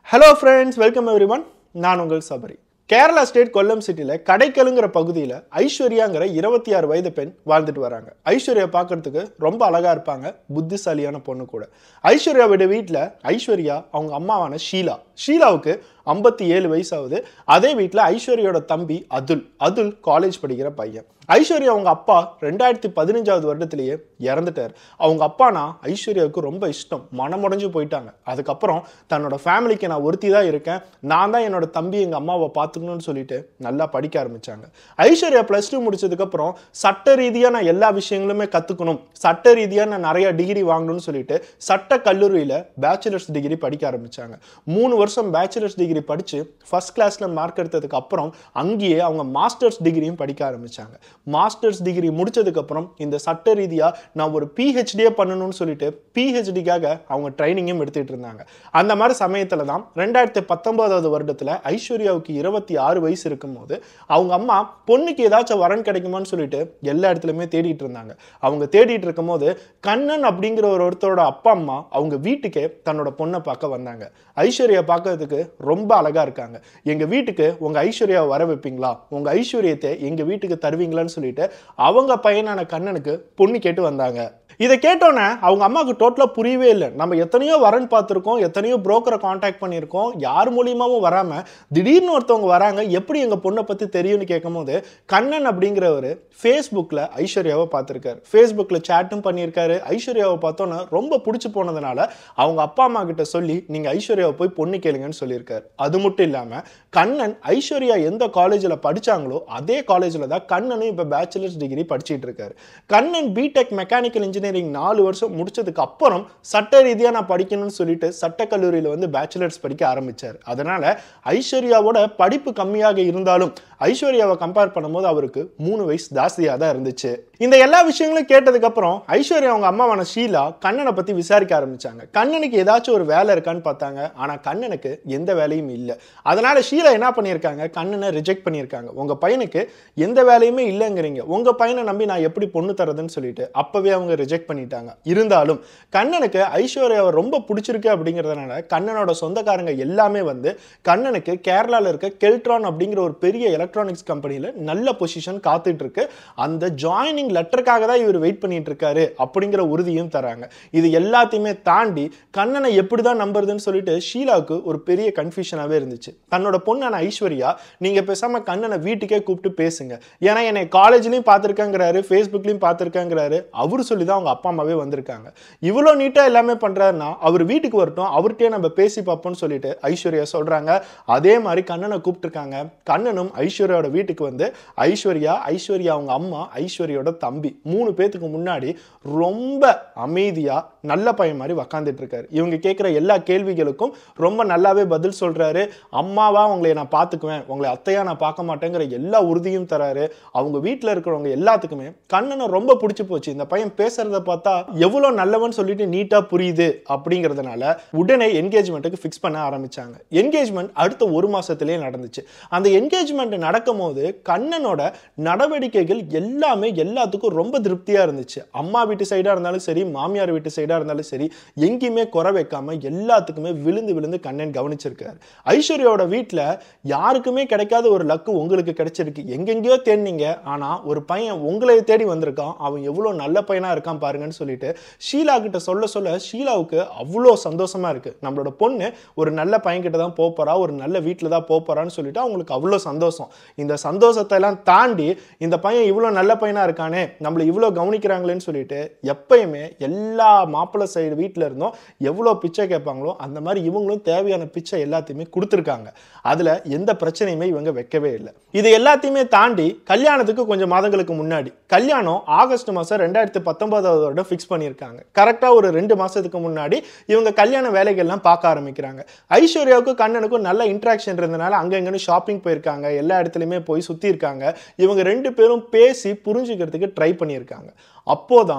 hello friends welcome everyone நான் உங்கள் Sabari Kerala state Kollam சிட்டியில் கடைக்கலுங்கிற பகுதியில் ஐஸ்வர்யாங்கிற இருபத்தி ஆறு வயது பெண் வாழ்ந்துட்டு வராங்க ஐஸ்வர்யா பார்க்கறதுக்கு ரொம்ப அழகாக இருப்பாங்க புத்திசாலியான பொண்ணு கூட ஐஸ்வர்யாவோட வீட்டில் ஐஸ்வர்யா அவங்க அம்மாவான ஷீலா ஷீலாவுக்கு ஐம்பத்தி ஏழு வயசு ஆகுது அதே வீட்டில் ஐஸ்வர்யாவோட தம்பி அதுல் அதுல் காலேஜ் படிக்கிற பையன் ஐஸ்வர்யா அவங்க அப்பா ரெண்டாயிரத்தி பதினஞ்சாவது வருடத்திலேயே இறந்துட்டார் அவங்க அப்பானா ஐஸ்வர்யாவுக்கு ரொம்ப இஷ்டம் மனமுடைஞ்சு போயிட்டாங்க அதுக்கப்புறம் தன்னோட ஃபேமிலிக்கு நான் ஒருத்தி தான் இருக்கேன் நான் தான் என்னோட தம்பி எங்கள் அம்மாவை பார்த்துக்கணும்னு சொல்லிட்டு நல்லா படிக்க ஆரம்பிச்சாங்க ஐஸ்வர்யா ப்ளஸ் டூ முடிச்சதுக்கப்புறம் சட்ட ரீதியாக நான் எல்லா விஷயங்களுமே கற்றுக்கணும் சட்ட ரீதியாக நான் நிறைய டிகிரி வாங்கணும்னு சொல்லிட்டு சட்ட கல்லூரியில் பேச்சுலர்ஸ் டிகிரி படிக்க ஆரம்பிச்சாங்க மூணு வருஷம் பேச்சுலர்ஸ் டிகிரி படித்து ஃபர்ஸ்ட் கிளாஸில் மார்க் எடுத்ததுக்கு அப்புறம் அங்கேயே அவங்க மாஸ்டர்ஸ் டிகிரியும் படிக்க ஆரம்பிச்சாங்க மாஸ்டர்ஸ் டிகிரி முடிச்சதுக்கப்புறம் இந்த சட்ட ரீதியாக நான் ஒரு பிஹெச்டியே பண்ணணும்னு சொல்லிட்டு பிஹெச்டிக்காக அவங்க ட்ரைனிங்கும் எடுத்துட்டு இருந்தாங்க அந்த மாதிரி சமயத்தில் தான் ரெண்டாயிரத்தி பத்தொன்பதாவது வருடத்தில் ஐஸ்வர்யாவுக்கு இருபத்தி ஆறு வயசு இருக்கும்போது அவங்க அம்மா பொண்ணுக்கு ஏதாச்சும் வரன் கிடைக்குமான்னு சொல்லிட்டு எல்லா இடத்துலையுமே தேடிட்டு இருந்தாங்க அவங்க தேடிட்டு இருக்கும்போது கண்ணன் அப்படிங்கிற ஒரு ஒருத்தரோட அப்பா அம்மா அவங்க வீட்டுக்கே தன்னோட பொண்ணை பார்க்க வந்தாங்க ஐஸ்வர்யா பார்க்கறதுக்கு ரொம்ப அழகா இருக்காங்க எங்க வீட்டுக்கு உங்க ஐஸ்வர்யாவை வர வைப்பீங்களா உங்க ஐஸ்வர்யத்தை எங்க வீட்டுக்கு தருவீங்களான்னு சொல்லிட்டு அவங்க பையனான கண்ணனுக்கு பொண்ணு கேட்டு வந்தாங்க இதை கேட்டோன்னே அவங்க அம்மாவுக்கு டோட்டலாக புரியவே இல்லை நம்ம எத்தனையோ வரன் பார்த்துருக்கோம் எத்தனையோ புரோக்கரை காண்டாக்ட் பண்ணியிருக்கோம் யார் மூலியமாவும் வராமல் திடீர்னு ஒருத்தவங்க வராங்க எப்படி எங்கள் பொண்ணை பற்றி தெரியும்னு கேட்கும்போது கண்ணன் அப்படிங்கிறவர் ஃபேஸ்புக்கில் ஐஸ்வர்யாவை பார்த்துருக்காரு ஃபேஸ்புக்கில் சேட்டும் பண்ணியிருக்காரு ஐஸ்வர்யாவை பார்த்தோன்னே ரொம்ப பிடிச்சி போனதுனால அவங்க அப்பா அம்மா கிட்ட சொல்லி நீங்கள் ஐஸ்வர்யாவை போய் பொண்ணு கேளுங்கன்னு சொல்லியிருக்காரு அது மட்டும் இல்லாமல் கண்ணன் ஐஸ்வர்யா எந்த காலேஜில் படிச்சாங்களோ அதே காலேஜில் தான் கண்ணனும் இப்போ பேச்சுலர்ஸ் டிகிரி படிச்சிட்டு இருக்காரு கண்ணன் பிடெக் மெக்கானிக்கல் இன்ஜினியரிங் நாலு வருஷம் முடிச்சதுக்கு அப்புறம் சட்ட ரீதியாக நான் படிக்கணும்னு சொல்லிட்டு சட்ட கல்லூரியில் வந்து பேச்சுலர்ஸ் படிக்க ஆரம்பிச்சார் அதனால ஐஸ்வர்யாவோட படிப்பு கம்மியாக இருந்தாலும் ஐஸ்வர்யாவை கம்பேர் பண்ணும்போது அவருக்கு மூணு வயசு ஜாஸ்தியாக தான் இருந்துச்சு இந்த எல்லா விஷயங்களும் கேட்டதுக்கு அப்புறம் ஐஸ்வர்யா அவங்க அம்மாவான ஷீலா கண்ணனை பத்தி விசாரிக்க ஆரம்பிச்சாங்க கண்ணனுக்கு ஏதாச்சும் ஒரு வேலை இருக்கான்னு பார்த்தாங்க ஆனா கண்ணனுக்கு எந்த வேலையும் இல்லை அதனால ஷீலா என்ன பண்ணியிருக்காங்க கண்ணனை ரிஜெக்ட் பண்ணியிருக்காங்க உங்க பையனுக்கு எந்த வேலையுமே இல்லைங்கிறீங்க உங்க பையனை நம்பி நான் எப்படி பொண்ணு தரதுன்னு சொல்லிட்டு அப்பவே அவங்க ரிஜெக்ட் பண்ணிட்டாங்க இருந்தாலும் கண்ணனுக்கு ஐஸ்வர்யாவை ரொம்ப பிடிச்சிருக்கு அப்படிங்கிறதுனால கண்ணனோட சொந்தக்காரங்க எல்லாமே வந்து கண்ணனுக்கு கேரளாவில் இருக்க கெல்ட்ரான் அப்படிங்கிற ஒரு பெரிய எலக்ட்ரானிக்ஸ் கம்பெனியில் நல்ல பொசிஷன் காத்துட்டு இருக்கு அந்த ஜாயினிங் லெட்டருக்காக தான் இவர் வெயிட் பண்ணிட்டு இருக்காரு அப்படிங்கிற உறுதியும் தராங்க இது எல்லாத்தையுமே தாண்டி கண்ணனை எப்படி தான் நம்புறதுன்னு சொல்லிட்டு ஷீலாவுக்கு ஒரு பெரிய கன்ஃபியூஷனாகவே இருந்துச்சு தன்னோட பொண்ணான ஐஸ்வர்யா நீங்கள் பேசாமல் கண்ணனை வீட்டுக்கே கூப்பிட்டு பேசுங்க ஏன்னா என்னை காலேஜ்லையும் பார்த்துருக்கேங்கிறாரு ஃபேஸ்புக்லையும் பார்த்துருக்கேங்கிறாரு அவர் சொல்லி தான் அவங்க அப்பா அம்மாவே வந்திருக்காங்க இவ்வளோ நீட்டாக எல்லாமே பண்ணுறாருன்னா அவர் வீட்டுக்கு வரட்டும் அவர்கிட்டயே நம்ம பேசி பார்ப்போம்னு சொல்லிட்டு ஐஸ்வர்யா சொல்கிறாங்க அதே மாதிரி கண்ணனை கூப்பிட்டுருக்காங்க கண்ணனும் ஐஸ்வர்யாவோட வீட்டுக்கு வந்து ஐஸ்வர்யா ஐஸ்வர்யா அவங்க அம்மா ஐஸ்வர்யாவோட தம்பி மூணு பேத்துக்கு முன்னாடி ரொம்ப அமைதியாக நல்ல பையன் மாதிரி உக்காந்துட்டு இருக்காரு இவங்க கேட்குற எல்லா கேள்விகளுக்கும் ரொம்ப நல்லாவே பதில் சொல்கிறாரு அம்மாவா உங்களை நான் பார்த்துக்குவேன் உங்களை அத்தையா நான் பார்க்க மாட்டேங்கிற எல்லா உறுதியும் தராரு அவங்க வீட்டில் இருக்கிறவங்க எல்லாத்துக்குமே கண்ணனை ரொம்ப பிடிச்சி போச்சு இந்த பையன் பேசுறத பார்த்தா எவ்வளோ நல்லவன் சொல்லிட்டு நீட்டாக புரியுது அப்படிங்கிறதுனால உடனே என்கேஜ்மெண்ட்டுக்கு ஃபிக்ஸ் பண்ண ஆரம்பிச்சாங்க என்கேஜ்மெண்ட் அடுத்த ஒரு மாசத்திலேயே நடந்துச்சு அந்த என்கேஜ்மெண்ட் நடக்கும் போது கண்ணனோட நடவடிக்கைகள் எல்லாமே எல்லாத்துக்கும் ரொம்ப திருப்தியாக இருந்துச்சு அம்மா வீட்டு சைடாக இருந்தாலும் சரி மாமியார் வீட்டு சைடாக இருந்தாலும் சரி எங்கேயுமே குறை வைக்காம எல்லாத்துக்குமே விழுந்து விழுந்து கண்ணன் கவனிச்சிருக்காரு ஐஸ்வர்யாவோட வீட்டில் யாருக்குமே கிடைக்காத ஒரு லக்கு உங்களுக்கு கிடைச்சிருக்கு எங்கெங்கேயோ தேடினீங்க ஆனால் ஒரு பையன் உங்களை தேடி வந்திருக்கான் அவன் எவ்வளோ நல்ல பையனாக இருக்கான் பாருங்கன்னு சொல்லிட்டு ஷீலா கிட்ட சொல்ல சொல்ல ஷீலாவுக்கு அவ்வளோ சந்தோஷமா இருக்கு நம்மளோட பொண்ணு ஒரு நல்ல பையன் கிட்ட தான் போப் போறா ஒரு நல்ல வீட்டில் தான் போப் போறான்னு சொல்லிட்டு அவங்களுக்கு அவ்வளோ சந்தோஷம் இந்த சந்தோஷத்தை எல்லாம் தாண்டி இந்த பையன் இவ்வளோ நல்ல பையனா இருக்கானே நம்மளை இவ்வளோ கவனிக்கிறாங்களேன்னு சொல்லிட்டு எப்பயுமே எல்லா மாப்பிள்ளை சைடு வீட்டில் இருந்தும் எவ்வளோ பிச்சை கேட்பாங்களோ அந்த மாதிரி இவங்களும் தேவையான பிச்சை எல்லாத்தையுமே கொடுத்துருக்காங்க அதில் எந்த பிரச்சனையுமே இவங்க வைக்கவே இல்லை இது எல்லாத்தையுமே தாண்டி கல்யாணத்துக்கு கொஞ்சம் மாதங்களுக்கு முன்னாடி கல்யாணம் ஆகஸ்ட் மாதம் ரெண்டாயிரத்தி பத்தொன்பதாவது வருடம் ஃபிக்ஸ் பண்ணியிருக்காங்க கரெக்டாக ஒரு ரெண்டு மாதத்துக்கு முன்னாடி இவங்க கல்யாண வேலைகள்லாம் பார்க்க ஆரம்பிக்கிறாங்க ஐஸ்வர்யாவுக்கும் கண்ணனுக்கும் நல்ல இன்ட்ராக்ஷன் இருந்தனால அங்கே இங்கன்னு ஷாப்பிங் போயிருக்காங்க எல்லா இடத்துலையுமே போய் சுற்றி இருக்காங்க இவங்க ரெண்டு பேரும் பேசி புரிஞ்சுக்கிறதுக்கு ட்ரை பண்ணியிருக்காங்க அப்போதான்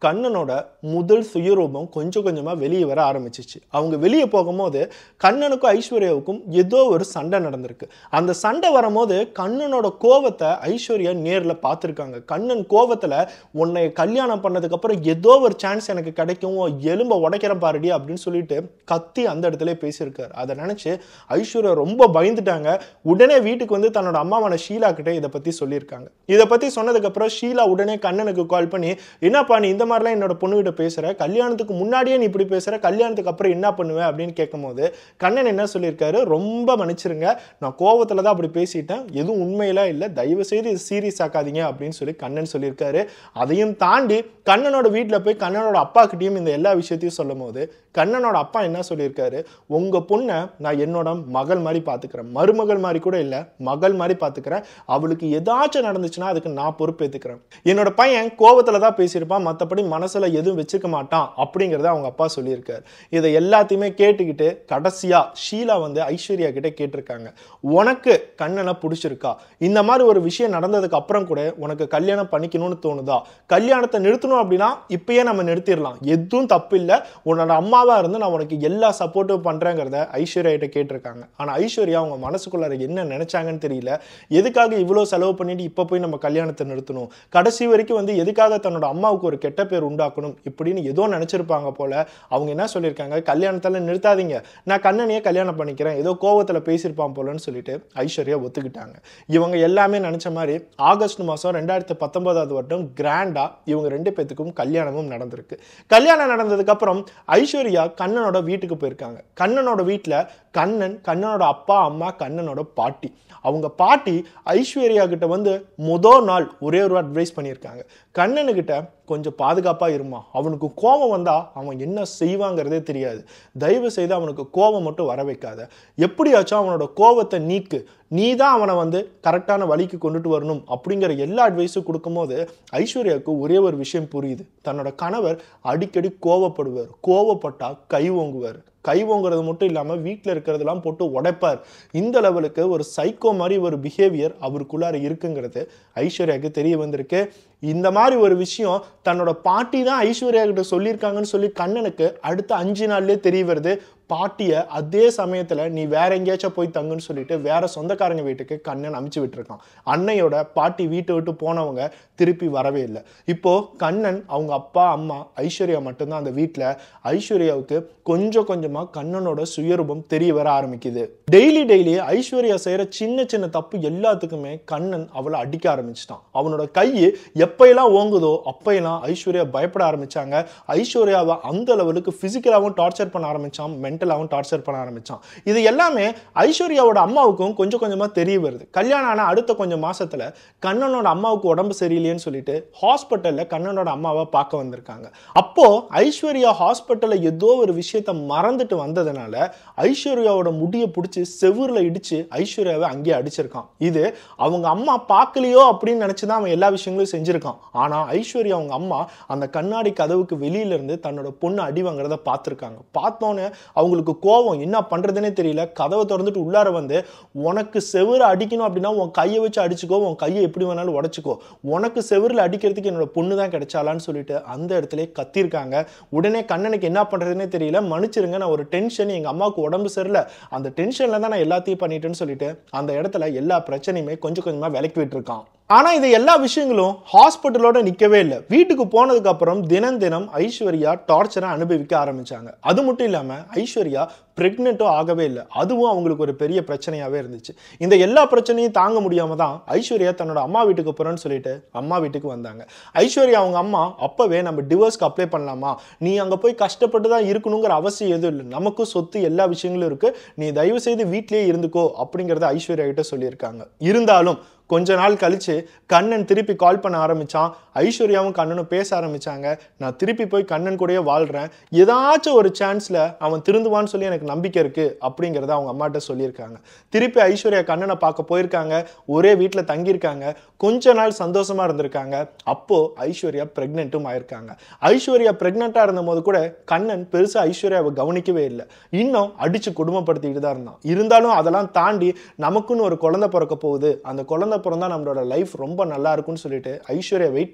கண்ணனோட முதல் சுயரூபம் கொஞ்சம் கொஞ்சமாக வெளியே வர ஆரம்பிச்சிச்சு அவங்க வெளியே போகும்போது கண்ணனுக்கும் ஐஸ்வர்யாவுக்கும் ஏதோ ஒரு சண்டை நடந்திருக்கு அந்த சண்டை வரும்போது கண்ணனோட கோவத்தை ஐஸ்வர்யா நேரில் பார்த்துருக்காங்க கண்ணன் கோவத்தில் உன்னை கல்யாணம் பண்ணதுக்கப்புறம் ஏதோ ஒரு சான்ஸ் எனக்கு கிடைக்கும் உன் எலும்பை உடைக்கிற பாருடி அப்படின்னு சொல்லிட்டு கத்தி அந்த இடத்துல பேசியிருக்காரு அதை நினச்சி ஐஸ்வர்யா ரொம்ப பயந்துட்டாங்க உடனே வீட்டுக்கு வந்து தன்னோட அம்மாவான ஷீலா கிட்ட இதை பற்றி சொல்லியிருக்காங்க இதை பற்றி சொன்னதுக்கப்புறம் ஷீலா உடனே கண்ணனுக்கு கால் பண்ணி என்னப்பா நீ இந்த மாதிரிலாம் என்னோட பொண்ணுகிட்ட பேசுகிற கல்யாணத்துக்கு முன்னாடியே நீ இப்படி பேசுகிற கல்யாணத்துக்கு அப்புறம் என்ன பண்ணுவேன் அப்படின்னு கேட்கும்போது கண்ணன் என்ன சொல்லியிருக்காரு ரொம்ப மன்னிச்சிருங்க நான் கோவத்தில் தான் அப்படி பேசிட்டேன் எதுவும் உண்மையில இல்லை தயவு செய்து இது சீரியஸ் ஆக்காதீங்க அப்படின்னு சொல்லி கண்ணன் சொல்லியிருக்காரு அதையும் தாண்டி கண்ணனோட வீட்டில் போய் கண்ணனோட அப்பா கிட்டேயும் இந்த எல்லா விஷயத்தையும் சொல்லும் போது கண்ணனோட அப்பா என்ன சொல்லியிருக்காரு உங்கள் பொண்ணை நான் என்னோட மகள் மாதிரி பார்த்துக்கிறேன் மருமகள் மாதிரி கூட இல்லை மகள் மாதிரி பார்த்துக்கிறேன் அவளுக்கு ஏதாச்சும் நடந்துச்சுன்னா அதுக்கு நான் பொறுப்பேற்றுக்கிறேன் என்னோட பையன் கோவத்தில் தான் பேசியிருப்பான் மற்றபடி மனசில் எதுவும் வச்சுக்க மாட்டான் அப்படிங்கிறத அவங்க அப்பா சொல்லியிருக்காரு இதை எல்லாத்தையுமே கேட்டுக்கிட்டு கடைசியாக ஷீலா வந்து ஐஸ்வர்யா கிட்ட கேட்டிருக்காங்க உனக்கு கண்ணனை பிடிச்சிருக்கா இந்த மாதிரி ஒரு விஷயம் நடந்ததுக்கு அப்புறம் கூட உனக்கு கல்யாணம் பண்ணிக்கணும்னு தோணுதா கல்யாணத்தை நிறுத்தணும் அப்படின்னா இப்பயே நம்ம நிறுத்திடலாம் எதுவும் தப்பு இல்லை உன்னோட அம்மாவா இருந்து நான் உனக்கு எல்லா சப்போர்ட்டும் பண்றேங்கிறத ஐஸ்வர்யா கிட்ட கேட்டிருக்காங்க ஆனா ஐஸ்வர்யா அவங்க மனசுக்குள்ளார என்ன நினைச்சாங்கன்னு தெரியல எதுக்காக இவ்வளோ செலவு பண்ணிட்டு இப்போ போய் நம்ம கல்யாணத்தை நிறுத்தணும் கடைசி வரைக்கும் வந்து எதுக்காக தன்னோட அம்மாவுக்கு ஒரு கெட்ட பேர் உண்டாக்கணும் இப்படின்னு ஏதோ நினைச்சிருப்பாங்க போல அவங்க என்ன சொல்லியிருக்காங்க கல்யாணத்தில் நிறுத்தாதீங்க நான் கண்ணனையே கல்யாணம் பண்ணிக்கிறேன் ஏதோ கோவத்தில் பேசியிருப்பான் போலன்னு சொல்லிட்டு ஐஸ்வர்யா ஒத்துக்கிட்டாங்க இவங்க எல்லாமே நினைச்ச மாதிரி ஆகஸ்ட் மாதம் ரெண்டாயிரத்தி பத்தொன்பதாவது வருடம் கிராண்டா இவங்க ரெண்டு பேத்துக்கும் கல்யாணமும் நடந்திருக்கு கல்யாணம் நடந்ததுக்கு அப்புறம் ஐஸ்வர்யா கண்ணனோட வீட்டுக்கு போயிருக்காங்க கண்ணனோட வீட்டில் கண்ணன் கண்ணனோட அப்பா அம்மா கண்ணனோட பாட்டி அவங்க பாட்டி ஐஸ்வர்யா கிட்ட வந்து முதல் நாள் ஒரே ஒரு அட்வைஸ் பண்ணியிருக்காங்க கண்ணனுக்கிட்ட கொஞ்சம் பாதுகாப்பாக இருமா அவனுக்கு கோபம் வந்தால் அவன் என்ன செய்வாங்கிறதே தெரியாது தயவு செய்து அவனுக்கு கோபம் மட்டும் வர வைக்காத எப்படியாச்சும் அவனோட கோபத்தை நீக்கு நீ தான் அவனை வந்து கரெக்டான வழிக்கு கொண்டுட்டு வரணும் அப்படிங்கிற எல்லா அட்வைஸும் கொடுக்கும்போது ஐஸ்வர்யாவுக்கு ஒரே ஒரு விஷயம் புரியுது தன்னோட கணவர் அடிக்கடி கோவப்படுவார் கோவப்பட்டா கை ஓங்குவார் கை ஓங்குறது மட்டும் இல்லாமல் வீட்டில் இருக்கிறதெல்லாம் போட்டு உடைப்பார் இந்த லெவலுக்கு ஒரு சைக்கோ மாதிரி ஒரு பிஹேவியர் அவருக்குள்ளார இருக்குங்கிறது ஐஸ்வர்யாவுக்கு தெரிய வந்திருக்கு இந்த மாதிரி ஒரு விஷயம் தன்னோட பாட்டி தான் ஐஸ்வர்யா கிட்ட சொல்லியிருக்காங்கன்னு சொல்லி கண்ணனுக்கு அடுத்த அஞ்சு நாள்லயே தெரிய வருது பாட்டியை அதே சமயத்தில் நீ வேற எங்கேயாச்சும் போய் தங்குன்னு சொல்லிட்டு வேற சொந்தக்காரங்க வீட்டுக்கு கண்ணன் அமுச்சு விட்டுருக்கான் அன்னையோட பாட்டி வீட்டை விட்டு போனவங்க திருப்பி வரவே இல்லை இப்போ கண்ணன் அவங்க அப்பா அம்மா ஐஸ்வர்யா மட்டும்தான் அந்த வீட்டில் ஐஸ்வர்யாவுக்கு கொஞ்சம் கொஞ்சமாக கண்ணனோட சுயரூபம் தெரிய வர ஆரம்பிக்குது டெய்லி டெய்லி ஐஸ்வர்யா செய்கிற சின்ன சின்ன தப்பு எல்லாத்துக்குமே கண்ணன் அவளை அடிக்க ஆரம்பிச்சிட்டான் அவனோட கை எப்பயெல்லாம் ஓங்குதோ அப்பையெல்லாம் ஐஸ்வர்யா பயப்பட ஆரம்பிச்சாங்க ஐஸ்வர்யாவை அந்த லெவலுக்கு ஃபிசிக்கலாகவும் டார்ச்சர் பண்ண ஆரம்பிச்சான் மென்டலாகவும் டார்ச்சர் பண்ண ஆரம்பிச்சான் இது எல்லாமே ஐஸ்வர்யாவோட அம்மாவுக்கும் கொஞ்சம் கொஞ்சமாக தெரிய வருது கல்யாணம் ஆன அடுத்த கொஞ்சம் மாசத்துல கண்ணனோட அம்மாவுக்கு உடம்பு சரியில்லைன்னு சொல்லிட்டு ஹாஸ்பிட்டலில் கண்ணனோட அம்மாவை பார்க்க வந்திருக்காங்க அப்போ ஐஸ்வர்யா ஹாஸ்பிட்டலில் ஏதோ ஒரு விஷயத்த மறந்துட்டு வந்ததுனால ஐஸ்வர்யாவோட முடியை பிடிச்சி செவுரில் இடிச்சு ஐஸ்வர்யாவை அங்கேயே அடிச்சிருக்கான் இது அவங்க அம்மா பார்க்கலையோ அப்படின்னு நினச்சி தான் அவன் எல்லா விஷயங்களும் செஞ்சிருக்கான் ஆனால் ஐஸ்வர்யா அவங்க அம்மா அந்த கண்ணாடி கதவுக்கு வெளியில இருந்து தன்னோட பொண்ணு அடி வாங்குறத பார்த்துருக்காங்க பார்த்தோன்னே அவங்களுக்கு கோவம் என்ன பண்ணுறதுனே தெரியல கதவை திறந்துட்டு உள்ளார வந்து உனக்கு செவுரு அடிக்கணும் அப்படின்னா உன் கையை வச்சு அடிச்சுக்கோ உன் கையை எப்படி வேணாலும் உடச்சிக்கோ உனக்கு செவுரில் அடிக்கிறதுக்கு என்னோட பொண்ணு தான் கிடைச்சாலான்னு சொல்லிட்டு அந்த இடத்துல கத்திருக்காங்க உடனே கண்ணனுக்கு என்ன பண்ணுறதுனே தெரியல மன்னிச்சிருங்க நான் ஒரு டென்ஷன் எங்கள் அம்மாவுக்கு உடம்பு சரியில்லை அந்த டென்ஷனில் தான் நான் எல்லாத்தையும் பண்ணிட்டேன்னு சொல்லிட்டு அந்த இடத்துல எல்லா பிரச்சனையுமே கொஞ்சம் கொஞ்சமாக விலக்கி விட்டுருக்கான் ஆனா இது எல்லா விஷயங்களும் ஹாஸ்பிட்டலோட நிக்கவே இல்லை வீட்டுக்கு போனதுக்கு அப்புறம் தினம் தினம் ஐஸ்வர்யா டார்ச்சரை அனுபவிக்க ஆரம்பிச்சாங்க அது மட்டும் இல்லாம ஐஸ்வர்யா பிரெக்னெண்ட்டும் ஆகவே இல்லை அதுவும் அவங்களுக்கு ஒரு பெரிய பிரச்சனையாவே இருந்துச்சு இந்த எல்லா பிரச்சனையும் தாங்க முடியாம தான் ஐஸ்வர்யா தன்னோட அம்மா வீட்டுக்கு போறேன்னு சொல்லிட்டு அம்மா வீட்டுக்கு வந்தாங்க ஐஸ்வர்யா அவங்க அம்மா அப்பவே நம்ம டிவோர்ஸ்க்கு அப்ளை பண்ணலாமா நீ அங்க போய் கஷ்டப்பட்டு தான் இருக்கணுங்கிற அவசியம் எதுவும் இல்லை நமக்கும் சொத்து எல்லா விஷயங்களும் இருக்கு நீ தயவு செய்து வீட்டிலேயே இருந்துக்கோ அப்படிங்கறத ஐஸ்வர்யா கிட்ட சொல்லியிருக்காங்க இருந்தாலும் கொஞ்ச நாள் கழிச்சு கண்ணன் திருப்பி கால் பண்ண ஆரம்பிச்சான் ஐஸ்வர்யாவும் கண்ணனும் பேச ஆரம்பிச்சாங்க நான் திருப்பி போய் கண்ணன் கூடயே வாழ்றேன் ஏதாச்சும் ஒரு சான்ஸ்ல அவன் திருந்துவான்னு சொல்லி எனக்கு நம்பிக்கை இருக்கு அப்படிங்கிறத அவங்க அம்மாட்ட சொல்லியிருக்காங்க திருப்பி ஐஸ்வர்யா கண்ணனை பார்க்க போயிருக்காங்க ஒரே வீட்டில் தங்கியிருக்காங்க கொஞ்ச நாள் சந்தோஷமா இருந்திருக்காங்க அப்போ ஐஸ்வர்யா பிரெக்னென்ட்டும் ஆயிருக்காங்க ஐஸ்வர்யா பிரெக்னெண்டா இருந்த போது கூட கண்ணன் பெருசா ஐஸ்வர்யாவை கவனிக்கவே இல்லை இன்னும் அடிச்சு குடும்பப்படுத்திக்கிட்டு தான் இருந்தான் இருந்தாலும் அதெல்லாம் தாண்டி நமக்குன்னு ஒரு குழந்தை பிறக்க போகுது அந்த குழந்தை பிறந்தா நம்மளோட லைஃப் ரொம்ப நல்லா இருக்கும்னு சொல்லிட்டு ஐஸ்வர்யா வெயிட்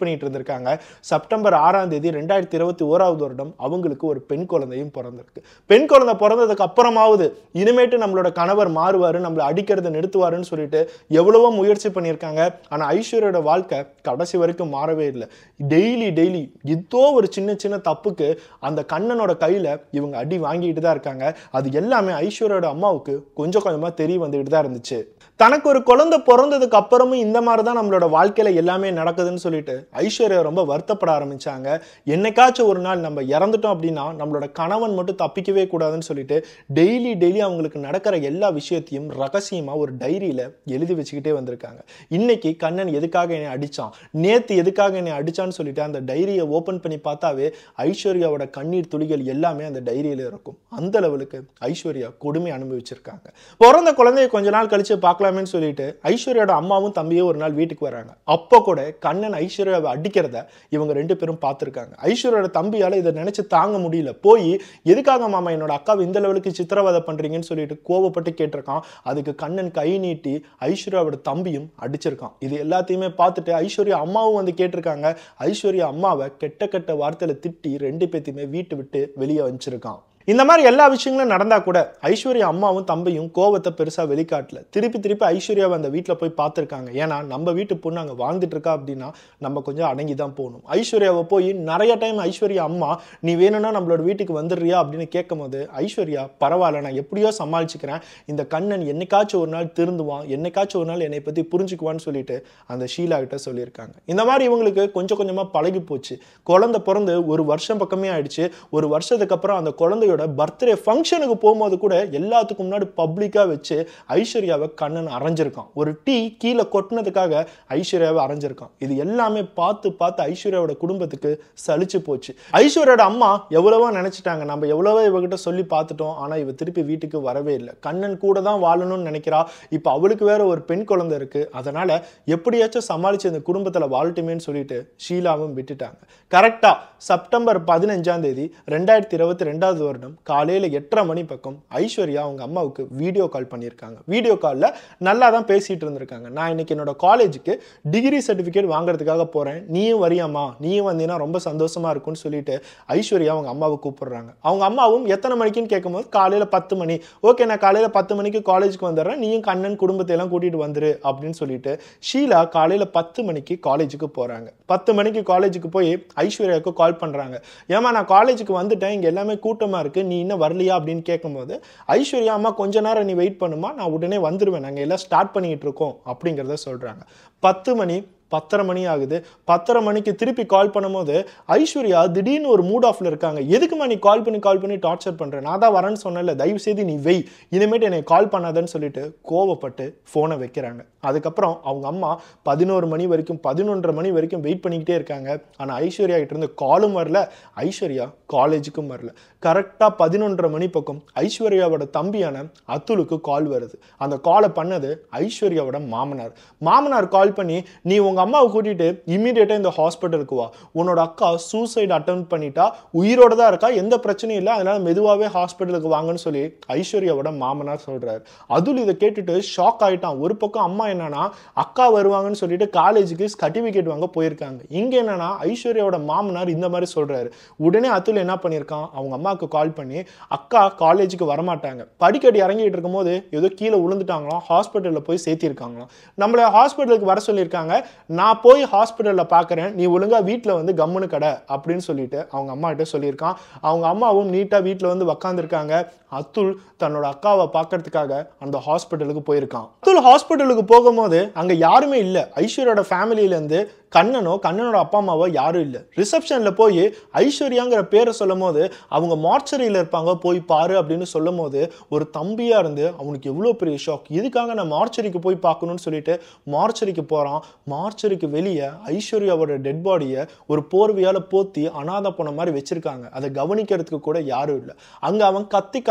பண்ணிட்டு இருந்திருக்காங்க செப்டம்பர் ஆறாம் தேதி ரெண்டாயிரத்தி இருபத்தி ஓராவது வருடம் அவங்களுக்கு ஒரு பெண் குழந்தையும் பிறந்திருக்கு பெண் குழந்தை பிறந்ததுக்கு அப்புறமாவது இனிமேட்டு நம்மளோட கணவர் மாறுவாரு நம்மளை அடிக்கிறத நிறுத்துவாருன்னு சொல்லிட்டு எவ்வளவோ முயற்சி பண்ணியிருக்காங்க ஆனா ஐஸ்வர்யோட வாழ்க்கை கடைசி வரைக்கும் மாறவே இல்லை டெய்லி டெய்லி ஏதோ ஒரு சின்ன சின்ன தப்புக்கு அந்த கண்ணனோட கையில இவங்க அடி வாங்கிட்டு தான் இருக்காங்க அது எல்லாமே ஐஸ்வர்யோட அம்மாவுக்கு கொஞ்சம் கொஞ்சமா தெரிய வந்துகிட்டு தான் இருந்துச்சு தனக்கு ஒரு குழந்தை பிறந்ததுக்கு அப்புறமும் இந்த மாதிரி தான் நம்மளோட வாழ்க்கையில எல்லாமே நடக்குதுன்னு சொல்லிட்டு ஐஸ்வர்யா ரொம்ப வருத்தப்பட ஆரம்பிச்சாங்க என்னைக்காச்சும் ஒரு நாள் நம்ம இறந்துட்டோம் அப்படின்னா நம்மளோட கணவன் மட்டும் தப்பிக்கவே கூடாதுன்னு சொல்லிட்டு டெய்லி டெய்லி அவங்களுக்கு நடக்கிற எல்லா விஷயத்தையும் ரகசியமா ஒரு டைரியில எழுதி வச்சுக்கிட்டே வந்திருக்காங்க இன்னைக்கு கண்ணன் எதுக்காக என்னை அடிச்சான் நேத்து எதுக்காக என்னை அடிச்சான்னு சொல்லிட்டு அந்த டைரியை ஓபன் பண்ணி பார்த்தாவே ஐஸ்வர்யாவோட கண்ணீர் துளிகள் எல்லாமே அந்த டைரியில இருக்கும் அந்த லெவலுக்கு ஐஸ்வர்யா கொடுமை அனுபவிச்சிருக்காங்க பிறந்த குழந்தைய கொஞ்ச நாள் கழிச்சு பார்க்கலாமேன்னு சொல்லிட்டு ஐஸ்வர்யாவோட அம்மாவும் தம்பியும் ஒரு நாள் வீட்டுக்கு வராங்க அப்போ கூட கண்ணன் ஐஸ்வர்யாவை அடிக்கிறத இவங்க ரெண்டு பேரும் பார்த்துருக்காங்க ஐஸ்வர்யாவோட தம்பியால இதை நினைச்சு தாங்க முடியல போய் எதுக்காக மாமா என்னோட அக்காவை இந்த லெவலுக்கு சித்திரவதை பண்றீங்கன்னு சொல்லிட்டு கோவப்பட்டு கேட்டிருக்கான் அதுக்கு கண்ணன் கை நீட்டி ஐஸ்வர்யாவோட தம்பியும் அடிச்சிருக்கான் இது எல்லாத்தையுமே பார்த்துட்டு ஐஸ்வர்யா அம்மாவும் வந்து கேட்டிருக்காங்க ஐஸ்வர்யா அம்மாவை கெட்ட கெட்ட வார்த்தையில திட்டி ரெண்டு பேத்தையுமே வீட்டு விட்டு வெளியே வச்சிருக்கான் இந்த மாதிரி எல்லா விஷயங்களும் நடந்தா கூட ஐஸ்வர்யா அம்மாவும் தம்பியும் கோவத்தை பெருசா வெளிக்காட்டல திருப்பி திருப்பி ஐஸ்வர்யாவை அந்த வீட்டில் போய் பார்த்துருக்காங்க ஏன்னா நம்ம வீட்டு பொண்ணு அங்கே வாழ்ந்துட்டு இருக்கா அப்படின்னா நம்ம கொஞ்சம் அடங்கி தான் போகணும் ஐஸ்வர்யாவை போய் நிறைய டைம் ஐஸ்வர்யா அம்மா நீ வேணும்னா நம்மளோட வீட்டுக்கு வந்துடுறியா அப்படின்னு கேட்கும் போது ஐஸ்வர்யா பரவாயில்ல நான் எப்படியோ சமாளிச்சுக்கிறேன் இந்த கண்ணன் என்னைக்காச்சும் ஒரு நாள் திருந்துவான் என்னைக்காச்சும் ஒரு நாள் என்னை பத்தி புரிஞ்சுக்குவான்னு சொல்லிட்டு அந்த ஷீலா கிட்ட சொல்லியிருக்காங்க இந்த மாதிரி இவங்களுக்கு கொஞ்சம் கொஞ்சமா பழகி போச்சு குழந்தை பிறந்து ஒரு வருஷம் பக்கமே ஆயிடுச்சு ஒரு வருஷத்துக்கு அப்புறம் அந்த குழந்தையோட பர்த்டே ஃபங்க்ஷனுக்கு போகும்போது கூட எல்லாத்துக்கும் முன்னாடி பப்ளிக்கா வச்சு ஐஸ்வர்யாவை கண்ணன் அரைஞ்சிருக்கான் ஒரு டீ கீழே கொட்டினதுக்காக ஐஸ்வர்யாவை அரைஞ்சிருக்கான் இது எல்லாமே பார்த்து பார்த்து ஐஸ்வர்யாவோட குடும்பத்துக்கு சலிச்சு போச்சு ஐஸ்வர்யாவோட அம்மா எவ்வளவோ நினைச்சிட்டாங்க நம்ம எவ்வளவோ இவகிட்ட சொல்லி பார்த்துட்டோம் ஆனா இவ திருப்பி வீட்டுக்கு வரவே இல்லை கண்ணன் கூட தான் வாழணும்னு நினைக்கிறா இப்போ அவளுக்கு வேற ஒரு பெண் குழந்தை இருக்கு அதனால எப்படியாச்சும் சமாளிச்சு இந்த குடும்பத்துல வாழட்டுமேன்னு சொல்லிட்டு ஷீலாவும் விட்டுட்டாங்க கரெக்டா செப்டம்பர் பதினஞ்சாம் தேதி ரெண்டாயிரத்தி இருபத்தி ரெண்டாவது வருடம் காலையில எட்டரை மணி பக்கம் ஐஸ்வர்யா அவங்க அம்மாவுக்கு வீடியோ கால் பண்ணியிருக்காங்க வீடியோ காலில் நல்லா தான் பேசிட்டு இருந்திருக்காங்க நான் இன்னைக்கு என்னோட காலேஜுக்கு டிகிரி சர்டிஃபிகேட் வாங்குறதுக்காக போறேன் நீயும் வரியாமா நீயும் வந்தீங்கன்னா ரொம்ப சந்தோஷமா இருக்கும்னு சொல்லிட்டு ஐஸ்வர்யா அவங்க அம்மாவை கூப்பிடுறாங்க அவங்க அம்மாவும் எத்தனை மணிக்குன்னு கேட்கும்போது காலையில பத்து மணி ஓகே நான் காலையில பத்து மணிக்கு காலேஜுக்கு வந்துடுறேன் நீயும் கண்ணன் குடும்பத்தை எல்லாம் கூட்டிட்டு வந்துரு அப்படின்னு சொல்லிட்டு ஷீலா காலையில பத்து மணிக்கு காலேஜுக்கு போறாங்க பத்து மணிக்கு காலேஜுக்கு போய் ஐஸ்வர்யாவுக்கு கால் பண்றாங்க ஏமா நான் காலேஜுக்கு வந்துட்டேன் இங்க எல்லாமே கூட்டமா இருக்கு நீ இன்னும் வரலையா அப்படின்னு கேட்கும்போது ஐஸ்வர்யா அம்மா கொஞ்ச நேரம் நீ வெயிட் பண்ணுமா நான் உடனே வந்துடுவேன் நாங்கள் எல்லாம் ஸ்டார்ட் பண்ணிட்டு இருக்கோம் அப்படிங்கிறத சொல்றாங்க பத்து மணி பத்தரை மணி ஆகுது பத்தரை மணிக்கு திருப்பி கால் பண்ணும்போது ஐஸ்வர்யா திடீர்னு ஒரு மூட் ஆஃப்ல இருக்காங்க எதுக்குமா நீ கால் பண்ணி கால் பண்ணி டார்ச்சர் பண்ற நான் தான் வரேன்னு சொன்னேன்ல தயவு செய்து நீ வெய் இனிமேட்டு என்னை கால் பண்ணாதன்னு சொல்லிட்டு கோவப்பட்டு ஃபோனை வைக்கிறாங்க அதுக்கப்புறம் அவங்க அம்மா பதினோரு மணி வரைக்கும் பதினொன்றரை மணி வரைக்கும் வெயிட் பண்ணிக்கிட்டே இருக்காங்க ஆனால் ஐஸ்வர்யா கிட்ட இருந்து காலும் வரல ஐஸ்வர்யா காலேஜுக்கும் வரல கரெக்டாக பதினொன்றரை மணி பக்கம் ஐஸ்வர்யாவோட தம்பியான அத்துலுக்கு கால் வருது அந்த காலை பண்ணது ஐஸ்வர்யாவோட மாமனார் மாமனார் கால் பண்ணி நீ உங்க அம்மாவை கூட்டிட்டு இம்மீடியட்டா இந்த ஹாஸ்பிட்டலுக்கு வா உன்னோட அக்கா சூசைட் அட்டம் பண்ணிட்டா உயிரோட தான் இருக்கா எந்த பிரச்சனையும் இல்லை அதனால மெதுவாகவே ஹாஸ்பிட்டலுக்கு வாங்கன்னு சொல்லி ஐஸ்வர்யாவோட மாமனார் சொல்றாரு அதுல இதை கேட்டுட்டு ஷாக் ஆயிட்டான் ஒரு பக்கம் அம்மா என்னன்னா அக்கா வருவாங்கன்னு சொல்லிட்டு காலேஜுக்கு சர்டிஃபிகேட் வாங்க போயிருக்காங்க இங்க என்னன்னா ஐஸ்வர்யாவோட மாமனார் இந்த மாதிரி சொல்றாரு உடனே அதுல என்ன பண்ணியிருக்கான் அவங்க அம்மாவுக்கு கால் பண்ணி அக்கா காலேஜுக்கு வரமாட்டாங்க படிக்கட்டு இறங்கிட்டு இருக்கும்போது ஏதோ கீழே விழுந்துட்டாங்களாம் ஹாஸ்பிட்டலில் போய் சேர்த்திருக்காங்களாம் நம்மள ஹாஸ்பிட்டலுக்கு வர சொல்லியிருக்காங்க நான் போய் ஹாஸ்பிட்டலில் பார்க்குறேன் நீ ஒழுங்கா வீட்டில் வந்து கம்முனு கடை அப்படின்னு சொல்லிட்டு அவங்க அம்மா கிட்ட சொல்லியிருக்கான் அவங்க அம்மாவும் நீட்டாக வீட்டில் வந்து உக்காந்துருக்காங்க அத்துல் தன்னோட அக்காவை பார்க்கறதுக்காக அந்த ஹாஸ்பிட்டலுக்கு போயிருக்கான் அத்துல் ஹாஸ்பிட்டலுக்கு போகும்போது அங்கே யாருமே இல்லை ஐஸ்வர்யோட ஃபேமிலியிலேருந்து கண்ணனோ கண்ணனோட அப்பா அம்மாவோ யாரும் இல்லை ரிசப்ஷனில் போய் ஐஸ்வர்யாங்கிற பேரை சொல்லும் போது அவங்க மார்ச்சரியில் இருப்பாங்க போய் பாரு அப்படின்னு சொல்லும் போது ஒரு தம்பியாக இருந்து அவனுக்கு எவ்வளோ பெரிய ஷாக் இதுக்காக நான் மார்ச்சரிக்கு போய் பார்க்கணும்னு சொல்லிட்டு மார்ச்சரிக்கு போகிறான் மார்ச்சரிக்கு வெளியே ஐஸ்வர்யாவோட டெட் பாடியை ஒரு போர்வையால் போத்தி அனாதை போன மாதிரி வச்சிருக்காங்க அதை கவனிக்கிறதுக்கு கூட யாரும் இல்லை அங்கே அவன் கத்தி கதை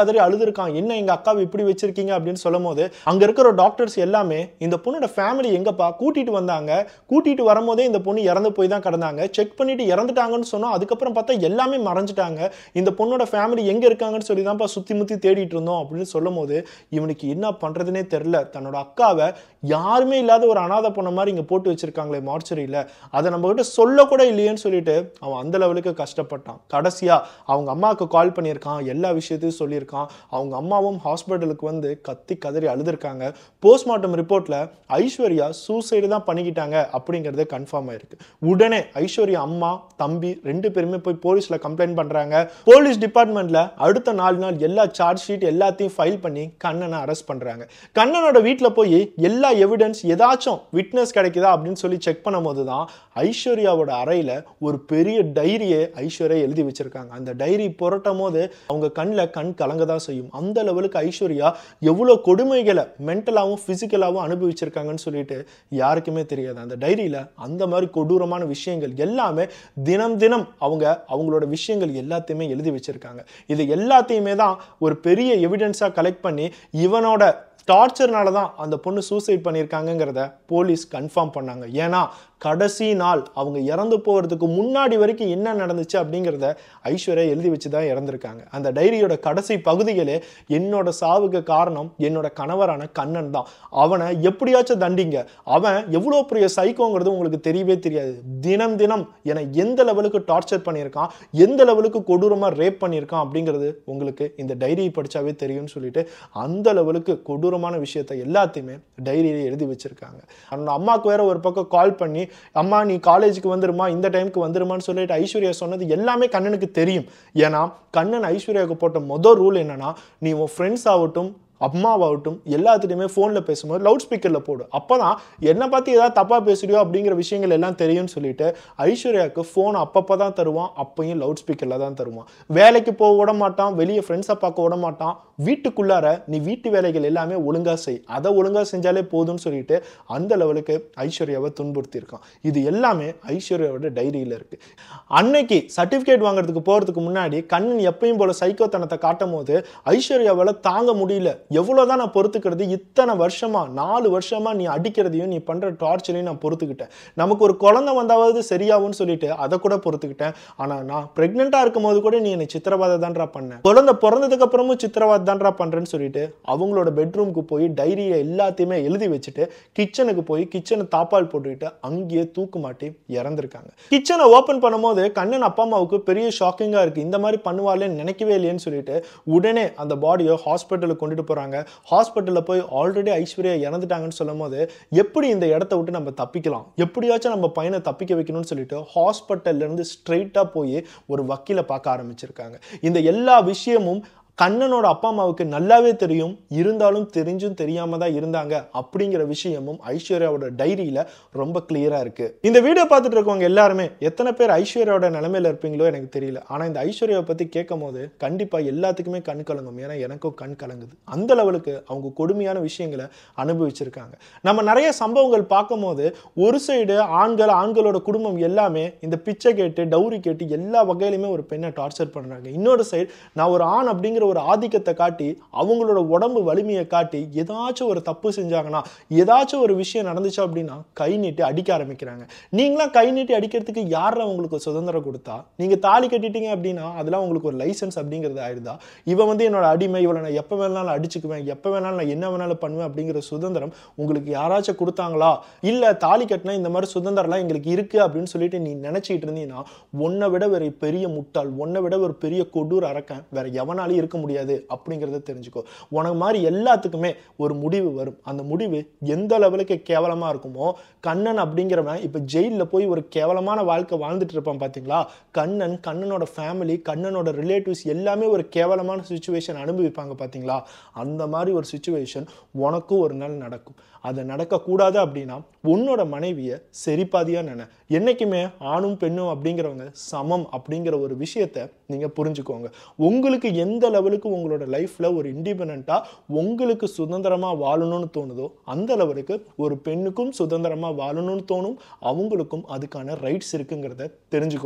கதறி அழுதுருக்கான் என்ன எங்க அக்காவை இப்படி வச்சிருக்கீங்க அப்படின்னு சொல்லும் போது அங்க இருக்கிற டாக்டர்ஸ் எல்லாமே இந்த பொண்ணோட ஃபேமிலி எங்கப்பா கூட்டிட்டு வந்தாங்க கூட்டிட்டு வரும்போதே இந்த பொண்ணு இறந்து போய் தான் கிடந்தாங்க செக் பண்ணிட்டு இறந்துட்டாங்கன்னு சொன்னோம் அதுக்கப்புறம் பார்த்தா எல்லாமே மறைஞ்சிட்டாங்க இந்த பொண்ணோட ஃபேமிலி எங்க இருக்காங்கன்னு சொல்லி தான்ப்பா சுத்தி முத்தி தேடிட்டு இருந்தோம் அப்படின்னு சொல்லும் போது இவனுக்கு என்ன பண்றதுனே தெரியல தன்னோட அக்காவை யாருமே இல்லாத ஒரு அனாதை பொண்ண மாதிரி இங்க போட்டு வச்சிருக்காங்களே மார்ச்சரியில அதை நம்ம கிட்ட சொல்லக்கூட இல்லையேன்னு சொல்லிட்டு அவன் அந்த லெவலுக்கு கஷ்டப்பட்டான் கடைசியா அவங்க அம்மாவுக்கு கால் பண்ணியிருக்கான் எல்லா விஷயத்தையும் சொல்லியிருக்கான் அவங்க அம்மாவும் ஹாஸ்பிட்டலுக்கு வந்து கத்தி கதறி அழுதுருக்காங்க போஸ்ட்மார்ட்டம் ரிப்போர்ட்ல ஐஸ்வர்யா சூசைடு தான் பண்ணிக்கிட்டாங்க அப்படிங்கிறது கன்ஃபார்ம் ஆயிருக்கு உடனே ஐஸ்வர்யா அம்மா தம்பி ரெண்டு பேருமே போய் போலீஸ்ல கம்ப்ளைண்ட் பண்றாங்க போலீஸ் டிபார்ட்மெண்ட்ல அடுத்த நாலு நாள் எல்லா சார்ஜ் ஷீட் எல்லாத்தையும் ஃபைல் பண்ணி கண்ணனை அரெஸ்ட் பண்றாங்க கண்ணனோட வீட்டில் போய் எல்லா எவிடன்ஸ் ஏதாச்சும் விட்னஸ் கிடைக்குதா அப்படின்னு சொல்லி செக் பண்ணும்போது தான் ஐஸ்வர்யாவோட அறையில ஒரு பெரிய டைரியை ஐஸ்வர்யா எழுதி வச்சிருக்காங்க அந்த டைரி புரட்டும் போது அவங்க கண்ணில் கண் கலங்க தான் செய்யும் அந்த லெவலுக்கு ஐஸ்வர்யா எவ்வளோ கொடுமைகளை மென்டலாகவும் ஃபிசிக்கலாகவும் அனுபவிச்சிருக்காங்கன்னு சொல்லிட்டு யாருக்குமே தெரியாது அந்த டைரியில அந்த மாதிரி கொடூரமான விஷயங்கள் எல்லாமே தினம் தினம் அவங்க அவங்களோட விஷயங்கள் எல்லாத்தையுமே எழுதி வச்சிருக்காங்க இது எல்லாத்தையுமே தான் ஒரு பெரிய எவிடன்ஸாக கலெக்ட் பண்ணி இவனோட டார்ச்சர்னால தான் அந்த பொண்ணு சூசைட் பண்ணியிருக்காங்கங்கிறத போலீஸ் கன்ஃபார்ம் பண்ணாங்க ஏன்னா கடைசி நாள் அவங்க இறந்து போகிறதுக்கு முன்னாடி வரைக்கும் என்ன நடந்துச்சு அப்படிங்கிறத ஐஸ்வர்யா எழுதி வச்சு தான் இறந்துருக்காங்க அந்த டைரியோட கடைசி பகுதிகளே என்னோட சாவுக்கு காரணம் என்னோட கணவரான கண்ணன் தான் அவனை எப்படியாச்சும் தண்டிங்க அவன் எவ்வளோ பெரிய சைக்கோங்கிறது உங்களுக்கு தெரியவே தெரியாது தினம் தினம் என்னை எந்த லெவலுக்கு டார்ச்சர் பண்ணியிருக்கான் எந்த லெவலுக்கு கொடூரமாக ரேப் பண்ணியிருக்கான் அப்படிங்கிறது உங்களுக்கு இந்த டைரியை படித்தாவே தெரியும்னு சொல்லிட்டு அந்த லெவலுக்கு கொடூரமான விஷயத்தை எல்லாத்தையுமே டைரியில எழுதி வச்சிருக்காங்க அந்த அம்மாவுக்கு வேற ஒரு பக்கம் கால் பண்ணி அம்மா நீ காலேஜுக்கு வந்துருமா இந்த டைமுக்கு வந்துருமான்னு சொல்லிட்டு ஐஸ்வர்யா சொன்னது எல்லாமே கண்ணனுக்கு தெரியும் ஏன்னா கண்ணன் ஐஸ்வர்யாவுக்கு போட்ட மொதல் ரூல் என்னன்னா நீ உன் ஃப்ரெண்ட்ஸ் ஆகட்டும் அம்மாவாகட்டும் எல்லாத்துட்டையுமே ஃபோனில் பேசும்போது லவுட் ஸ்பீக்கரில் போடு அப்போ தான் என்னை பற்றி ஏதாவது தப்பாக பேசுறியோ அப்படிங்கிற விஷயங்கள் எல்லாம் தெரியும்னு சொல்லிட்டு ஐஸ்வர்யாவுக்கு ஃபோன் அப்பப்போ தான் தருவான் அப்பையும் லவுட் ஸ்பீக்கரில் தான் தருவான் வேலைக்கு போக விட மாட்டான் வெளியே ஃப்ரெண்ட்ஸை பார்க்க விட மாட்டான் வீட்டுக்குள்ளார நீ வீட்டு வேலைகள் எல்லாமே ஒழுங்காக செய் அதை ஒழுங்காக செஞ்சாலே போதும்னு சொல்லிட்டு அந்த லெவலுக்கு ஐஸ்வர்யாவை துன்புறுத்தியிருக்கான் இது எல்லாமே ஐஸ்வர்யாவோட டைரியில் இருக்குது அன்னைக்கு சர்டிஃபிகேட் வாங்குறதுக்கு போகிறதுக்கு முன்னாடி கண்ணன் எப்பயும் போல சைக்கோத்தனத்தை காட்டும் போது ஐஸ்வர்யாவால் தாங்க முடியல எவ்வளோதான் நான் பொறுத்துக்கிறது இத்தனை வருஷமா நாலு வருஷமா நீ அடிக்கிறதையும் நீ பண்ற டார்ச்சரையும் நான் பொறுத்துக்கிட்டேன் நமக்கு ஒரு குழந்தை வந்தாவது சரியாகும்னு சொல்லிட்டு அதை கூட பொறுத்துக்கிட்டேன் ஆனா நான் பிரெக்னெண்டா இருக்கும் போது கூட நீ என்னை சித்திரவாதை தான்டா பண்ண குழந்தை பிறந்ததுக்கு அப்புறமும் சித்திரவாதை தான்டா பண்றேன்னு சொல்லிட்டு அவங்களோட பெட்ரூமுக்கு போய் டைரியை எல்லாத்தையுமே எழுதி வச்சுட்டு கிச்சனுக்கு போய் கிச்சனை தாப்பால் போட்டுக்கிட்டு அங்கேயே தூக்கு மாட்டி இறந்துருக்காங்க கிச்சனை ஓப்பன் பண்ணும்போது கண்ணன் அப்பா அம்மாவுக்கு பெரிய ஷாக்கிங்கா இருக்கு இந்த மாதிரி பண்ணுவாளேன்னு நினைக்கவே இல்லையேன்னு சொல்லிட்டு உடனே அந்த பாடியை ஹாஸ்பிட்டலுக்கு கொண்டுட்டு போறாங்க ஹாஸ்பிட்டலில் போய் ஆல்ரெடி ஐஸ்வர்யா இறந்துட்டாங்கன்னு சொல்லும் போது எப்படி இந்த இடத்த விட்டு நம்ம தப்பிக்கலாம் எப்படியாச்சும் நம்ம பையனை தப்பிக்க வைக்கணும்னு சொல்லிட்டு ஹாஸ்பிட்டல்ல இருந்து ஸ்ட்ரெயிட்டாக போய் ஒரு வக்கீலை பார்க்க ஆரம்பிச்சிருக்காங்க இந்த எல்லா விஷயமும் கண்ணனோட அப்பா அம்மாவுக்கு நல்லாவே தெரியும் இருந்தாலும் தெரிஞ்சும் தெரியாம தான் இருந்தாங்க அப்படிங்கிற விஷயமும் ஐஸ்வர்யாவோட டைரியில ரொம்ப கிளியரா இருக்கு இந்த வீடியோ பார்த்துட்டு இருக்கவங்க எல்லாருமே எத்தனை பேர் ஐஸ்வர்யாவோட நிலைமையில இருப்பீங்களோ எனக்கு தெரியல ஆனா இந்த ஐஸ்வர்யாவை பத்தி கேட்கும் போது கண்டிப்பா எல்லாத்துக்குமே கண் கலங்கும் ஏன்னா எனக்கும் கண் கலங்குது அந்த லெவலுக்கு அவங்க கொடுமையான விஷயங்களை அனுபவிச்சிருக்காங்க நம்ம நிறைய சம்பவங்கள் பார்க்கும்போது ஒரு சைடு ஆண்கள் ஆண்களோட குடும்பம் எல்லாமே இந்த பிச்சை கேட்டு டவுரி கேட்டு எல்லா வகையிலுமே ஒரு பெண்ணை டார்ச்சர் பண்றாங்க இன்னொரு சைடு நான் ஒரு ஆண் அப்படிங்கிற ஒரு ஆதிக்கத்தை காட்டி அவங்களோட உடம்பு வலிமையை காட்டி ஏதாச்சும் ஒரு தப்பு செஞ்சாங்கன்னா ஏதாச்சும் ஒரு விஷயம் நடந்துச்சு அப்படின்னா கை நீட்டி அடிக்க ஆரம்பிக்கிறாங்க நீங்களாம் கை நீட்டி அடிக்கிறதுக்கு யாரா உங்களுக்கு சுதந்திரம் கொடுத்தா நீங்க தாலி கட்டிட்டீங்க அப்படின்னா அதெல்லாம் உங்களுக்கு ஒரு லைசன்ஸ் அப்படிங்கிறது ஆயிடுதா இவன் வந்து என்னோட அடிமை இவளை நான் எப்போ வேணாலும் அடிச்சுக்குவேன் எப்போ வேணாலும் நான் என்ன வேணாலும் பண்ணுவேன் அப்படிங்கிற சுதந்திரம் உங்களுக்கு யாராச்சும் கொடுத்தாங்களா இல்ல தாலி கட்டினா இந்த மாதிரி சுதந்திரம்லாம் எங்களுக்கு இருக்கு அப்படின்னு சொல்லிட்டு நீ நினைச்சிட்டு இருந்தீங்கன்னா உன்னை விட வேற பெரிய முட்டாள் உன்னை விட ஒரு பெரிய கொடூர அரக்கன் வேற எவனாலையும் இருக்க முடியாது அப்படிங்கிறத தெரிஞ்சுக்கோ உனக்கு மாதிரி எல்லாத்துக்குமே ஒரு முடிவு வரும் அந்த முடிவு எந்த லெவலுக்கு கேவலமா இருக்குமோ கண்ணன் அப்படிங்கிறவன் இப்ப ஜெயில்ல போய் ஒரு கேவலமான வாழ்க்கை வாழ்ந்துட்டு இருப்பான் பாத்தீங்களா கண்ணன் கண்ணனோட ஃபேமிலி கண்ணனோட ரிலேட்டிவ்ஸ் எல்லாமே ஒரு கேவலமான சுச்சுவேஷன் அனுபவிப்பாங்க பாத்தீங்களா அந்த மாதிரி ஒரு சுச்சுவேஷன் உனக்கும் ஒரு நாள் நடக்கும் அது நடக்கக்கூடாது அப்படின்னா உன்னோட மனைவியை சரிபாதியா நினை என்னைக்குமே ஆணும் பெண்ணும் அப்படிங்கிறவங்க சமம் அப்படிங்கிற ஒரு விஷயத்த நீங்க புரிஞ்சுக்கோங்க உங்களுக்கு எந்த லெவலுக்கு உங்களோட லைஃப்ல ஒரு இண்டிபெண்டா உங்களுக்கு சுதந்திரமா வாழணும்னு தோணுதோ அந்த லெவலுக்கு ஒரு பெண்ணுக்கும் சுதந்திரமா வாழணும்னு தோணும் அவங்களுக்கும் அதுக்கான ரைட்ஸ் இருக்குங்கிறத தெரிஞ்சுக்கோங்க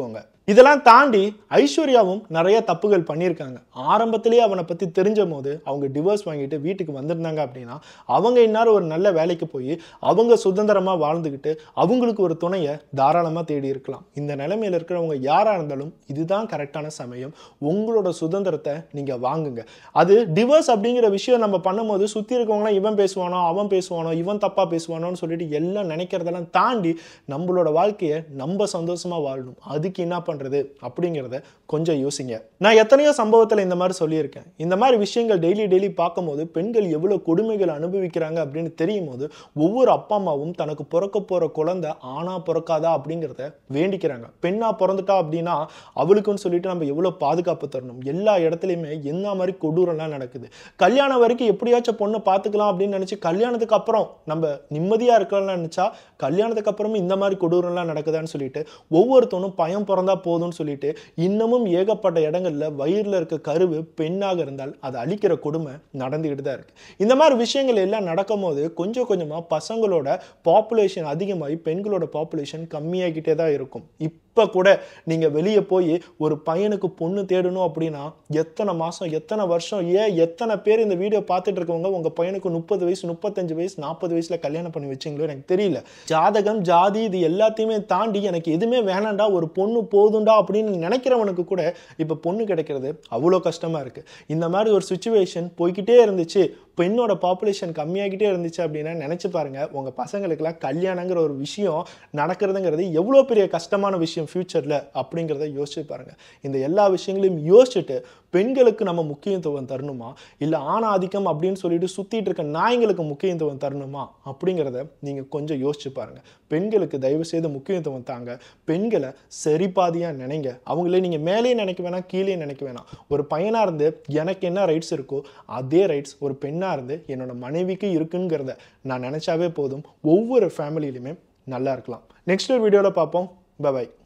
இதெல்லாம் தாண்டி ஐஸ்வர்யாவும் நிறைய தப்புகள் பண்ணியிருக்காங்க ஆரம்பத்திலேயே அவனை பற்றி தெரிஞ்ச போது அவங்க டிவோர்ஸ் வாங்கிட்டு வீட்டுக்கு வந்திருந்தாங்க அப்படின்னா அவங்க இன்னாரும் ஒரு நல்ல வேலைக்கு போய் அவங்க சுதந்திரமாக வாழ்ந்துக்கிட்டு அவங்களுக்கு ஒரு துணையை தாராளமாக தேடி இருக்கலாம் இந்த நிலைமையில் இருக்கிறவங்க யாராக இருந்தாலும் இதுதான் கரெக்டான சமயம் உங்களோட சுதந்திரத்தை நீங்கள் வாங்குங்க அது டிவோர்ஸ் அப்படிங்கிற விஷயம் நம்ம பண்ணும்போது சுற்றி இருக்கவங்களாம் இவன் பேசுவானோ அவன் பேசுவானோ இவன் தப்பாக பேசுவானோன்னு சொல்லிட்டு எல்லாம் நினைக்கிறதெல்லாம் தாண்டி நம்மளோட வாழ்க்கையை நம்ம சந்தோஷமாக வாழணும் அதுக்கு என்ன பண்ணுறது அப்படிங்கிறத கொஞ்சம் யோசிங்க நான் எத்தனையோ சம்பவத்தில் இந்த மாதிரி சொல்லியிருக்கேன் இந்த மாதிரி விஷயங்கள் டெய்லி டெய்லி பார்க்கும்போது பெண்கள் எவ்வளோ கொடுமைகள் அனுபவிக்கிறாங்க அப்படின்னு தெரியும் போது ஒவ்வொரு அப்பா அம்மாவும் தனக்கு பிறக்க போகிற குழந்தை ஆணா பிறக்காதா அப்படிங்கிறத வேண்டிக்கிறாங்க பெண்ணா பிறந்துட்டா அப்படின்னா அவளுக்குன்னு சொல்லிட்டு நம்ம எவ்வளோ பாதுகாப்பு தரணும் எல்லா இடத்துலையுமே என்ன மாதிரி கொடூரம்லாம் நடக்குது கல்யாணம் வரைக்கும் எப்படியாச்சும் பொண்ணை பார்த்துக்கலாம் அப்படின்னு நினச்சி கல்யாணத்துக்கு அப்புறம் நம்ம நிம்மதியாக இருக்கலாம்னு நினச்சா கல்யாணத்துக்கு அப்புறமும் இந்த மாதிரி கொடூரம்லாம் நடக்குதான்னு சொல்லிட்டு ஒவ்வொருத்தனும் பயம் பிறந்தா போதும்னு சொல்லிட்டு இன்னமும் ஏகப்பட்ட இடங்கள்ல வயிறில் இருக்க கருவு பெண்ணாக இருந்தால் அதை அழிக்கிற கொடுமை நடந்துக்கிட்டு தான் இருக்கு இந்த மாதிரி விஷயங்கள் எல்லாம் நடக்கும்போது கொஞ்சம் கொஞ்சமாக பசங்களோட பாப்புலேஷன் அதிகமாகி பெண்களோட பாப்புலேஷன் கம்மியாகிட்டே தான் இருக்கும் இப்போ கூட நீங்கள் வெளியே போய் ஒரு பையனுக்கு பொண்ணு தேடணும் அப்படின்னா எத்தனை மாதம் எத்தனை வருஷம் ஏன் எத்தனை பேர் இந்த வீடியோ பார்த்துட்டு இருக்கவங்க உங்கள் பையனுக்கு முப்பது வயசு முப்பத்தஞ்சு வயசு நாற்பது வயசில் கல்யாணம் பண்ணி வச்சிங்களோ எனக்கு தெரியல ஜாதகம் ஜாதி இது எல்லாத்தையுமே தாண்டி எனக்கு எதுவுமே வேணாண்டா ஒரு பொண்ணு போதுண்டா அப்படின்னு நினைக்கிறவனுக்கு கூட இப்போ பொண்ணு கிடைக்கிறது அவ்வளோ கஷ்டமாக இருக்குது இந்த மாதிரி ஒரு சுச்சுவேஷன் போய்கிட்டே இருந்துச்சு பெண்ணோட பாப்புலேஷன் கம்மியாகிட்டே இருந்துச்சு அப்படின்னா நினச்சி பாருங்க உங்கள் பசங்களுக்கெல்லாம் கல்யாணங்கிற ஒரு விஷயம் நடக்கிறதுங்கிறது எவ்வளோ பெரிய கஷ்டமான விஷயம் ஃப்யூச்சரில் அப்படிங்கிறத யோசிச்சு பாருங்க இந்த எல்லா விஷயங்களையும் யோசிச்சுட்டு பெண்களுக்கு நம்ம முக்கியத்துவம் தரணுமா இல்லை ஆணாதிக்கம் அப்படின்னு சொல்லிட்டு சுற்றிட்டு இருக்க நாய்ங்களுக்கு முக்கியத்துவம் தரணுமா அப்படிங்கிறத நீங்கள் கொஞ்சம் யோசிச்சு பாருங்க பெண்களுக்கு தயவு செய்து முக்கியத்துவம் தாங்க பெண்களை சரிபாதியாக நினைங்க அவங்களே நீங்கள் மேலேயும் நினைக்க வேணாம் கீழே நினைக்க வேணாம் ஒரு பையனாக இருந்து எனக்கு என்ன ரைட்ஸ் இருக்கோ அதே ரைட்ஸ் ஒரு பெண்ணாக இருந்து என்னோட மனைவிக்கு இருக்குங்கிறத நான் நினச்சாவே போதும் ஒவ்வொரு ஃபேமிலியிலுமே நல்லா இருக்கலாம் நெக்ஸ்ட் ஒரு வீடியோவில் பார்ப்போம் பை